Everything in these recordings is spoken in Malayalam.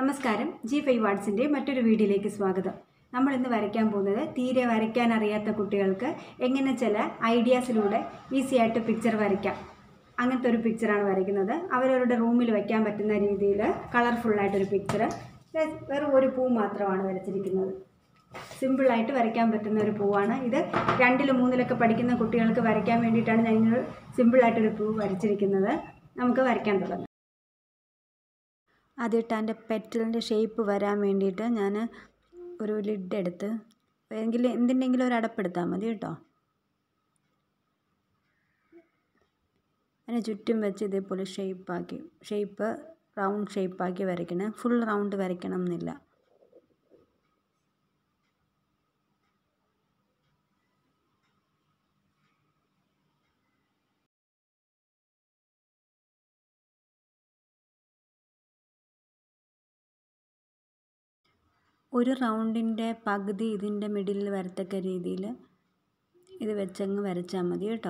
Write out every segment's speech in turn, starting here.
നമസ്കാരം ജി ഫൈവ് വാർഡ്സിൻ്റെ മറ്റൊരു വീഡിയോയിലേക്ക് സ്വാഗതം നമ്മൾ ഇന്ന് വരയ്ക്കാൻ പോകുന്നത് തീരെ വരയ്ക്കാൻ അറിയാത്ത കുട്ടികൾക്ക് എങ്ങനെ ചില ഐഡിയാസിലൂടെ ഈസി ആയിട്ട് പിക്ചർ വരയ്ക്കാം അങ്ങനത്തെ ഒരു പിക്ചറാണ് വരയ്ക്കുന്നത് അവരവരുടെ റൂമിൽ വയ്ക്കാൻ പറ്റുന്ന രീതിയിൽ കളർഫുള്ളായിട്ടൊരു പിക്ചർ വെറും ഒരു പൂ മാത്രമാണ് വരച്ചിരിക്കുന്നത് സിമ്പിളായിട്ട് വരയ്ക്കാൻ പറ്റുന്ന ഒരു പൂവാണ് ഇത് രണ്ടിലും മൂന്നിലൊക്കെ പഠിക്കുന്ന കുട്ടികൾക്ക് വരയ്ക്കാൻ വേണ്ടിയിട്ടാണ് ഞങ്ങൾ സിമ്പിളായിട്ടൊരു പൂ വരച്ചിരിക്കുന്നത് നമുക്ക് വരയ്ക്കാൻ തുടങ്ങാം ആദ്യമായിട്ട് അതിൻ്റെ പെറ്റലിൻ്റെ ഷേപ്പ് വരാൻ വേണ്ടിയിട്ട് ഞാൻ ഒരു ലിഡ് എടുത്ത് എങ്കിൽ എന്തിൻ്റെങ്കിലും ഒരു അടപ്പെടുത്താൽ മതി കേട്ടോ അതിന് ചുറ്റും വെച്ച് ഇതേപോലെ ഷേപ്പാക്കി ഷേപ്പ് റൗണ്ട് ഷേപ്പാക്കി വരയ്ക്കണം ഫുൾ റൗണ്ട് വരയ്ക്കണം എന്നില്ല ഒരു റൗണ്ടിൻ്റെ പകുതി ഇതിൻ്റെ മിഡിലിൽ വരത്തക്ക രീതിയിൽ ഇത് വെച്ചങ്ങ് വരച്ചാൽ മതി കേട്ടോ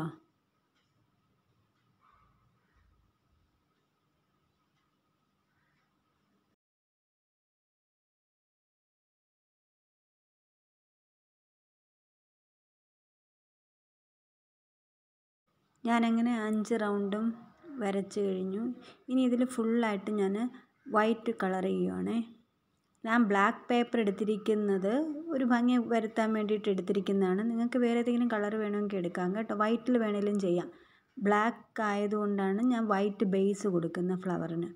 ഞാനങ്ങനെ അഞ്ച് റൗണ്ടും വരച്ച് കഴിഞ്ഞു ഇനി ഇതിൽ ഫുള്ളായിട്ട് ഞാൻ വൈറ്റ് കളർ ചെയ്യുവാണേ ഞാൻ ബ്ലാക്ക് പേപ്പർ എടുത്തിരിക്കുന്നത് ഒരു ഭംഗി വരുത്താൻ വേണ്ടിയിട്ട് എടുത്തിരിക്കുന്നതാണ് നിങ്ങൾക്ക് വേറെ ഏതെങ്കിലും കളർ വേണമെങ്കിൽ എടുക്കാം കേട്ടോ വൈറ്റിൽ വേണമെങ്കിലും ചെയ്യാം ബ്ലാക്ക് ആയതുകൊണ്ടാണ് ഞാൻ വൈറ്റ് ബേസ് കൊടുക്കുന്ന ഫ്ലവറിന്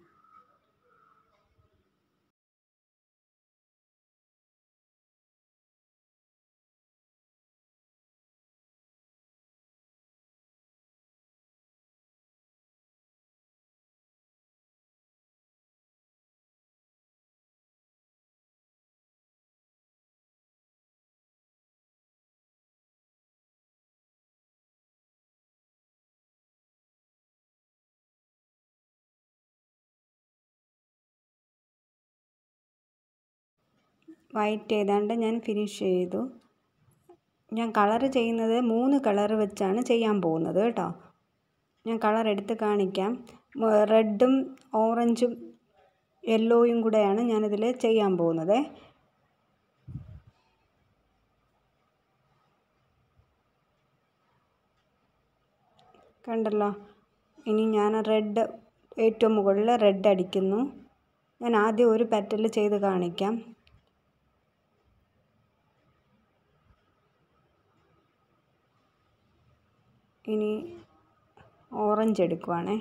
വൈറ്റ് ഏതാണ്ട് ഞാൻ ഫിനിഷ് ചെയ്തു ഞാൻ കളർ ചെയ്യുന്നത് മൂന്ന് കളർ വെച്ചാണ് ചെയ്യാൻ പോകുന്നത് കേട്ടോ ഞാൻ കളർ എടുത്ത് കാണിക്കാം റെഡും ഓറഞ്ചും യെല്ലോയും കൂടെയാണ് ഞാനിതിൽ ചെയ്യാൻ പോകുന്നത് കണ്ടല്ലോ ഇനി ഞാൻ റെഡ് ഏറ്റവും മുകളിൽ റെഡ് അടിക്കുന്നു ഞാൻ ആദ്യം ഒരു പെറ്റൽ ചെയ്ത് കാണിക്കാം ഇനി ഓറഞ്ച് എടുക്കുവാണേ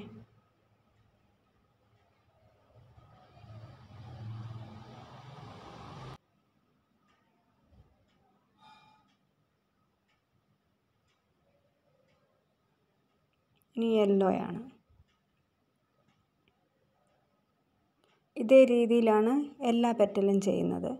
ഇനി യെല്ലോയാണ് ഇതേ രീതിയിലാണ് എല്ലാ പെറ്റലും ചെയ്യുന്നത്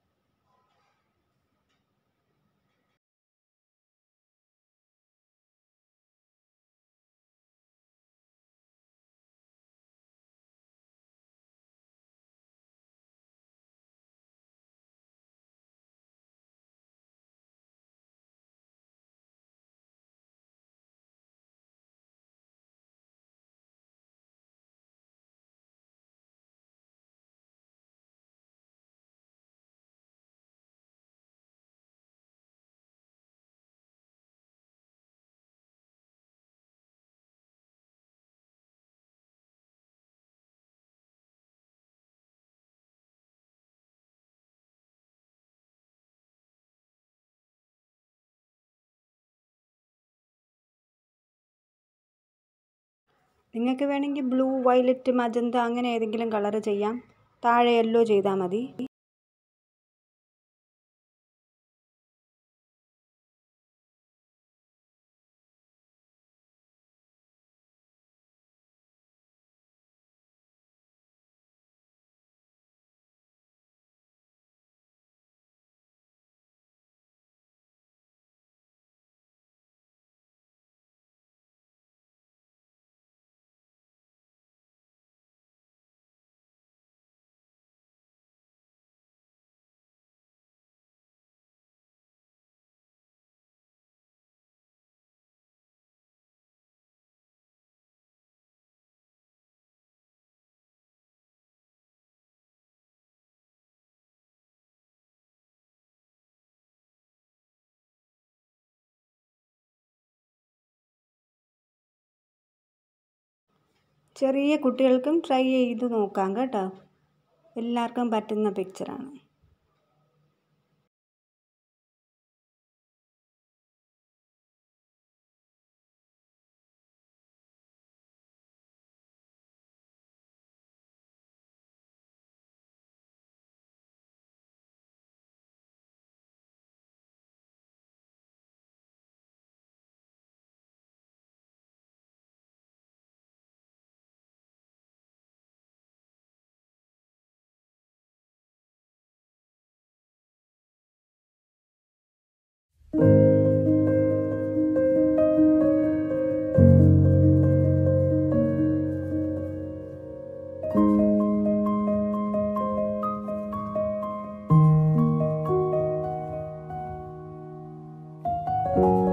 നിങ്ങൾക്ക് വേണമെങ്കിൽ ബ്ലൂ വയലറ്റ് മജന്ത അങ്ങനെ ഏതെങ്കിലും കളർ ചെയ്യാം താഴെ യെല്ലോ ചെയ്താൽ മതി ചെറിയ കുട്ടികൾക്കും ട്രൈ ചെയ്ത് നോക്കാം കേട്ടോ എല്ലാവർക്കും പറ്റുന്ന പിക്ചറാണ് thank you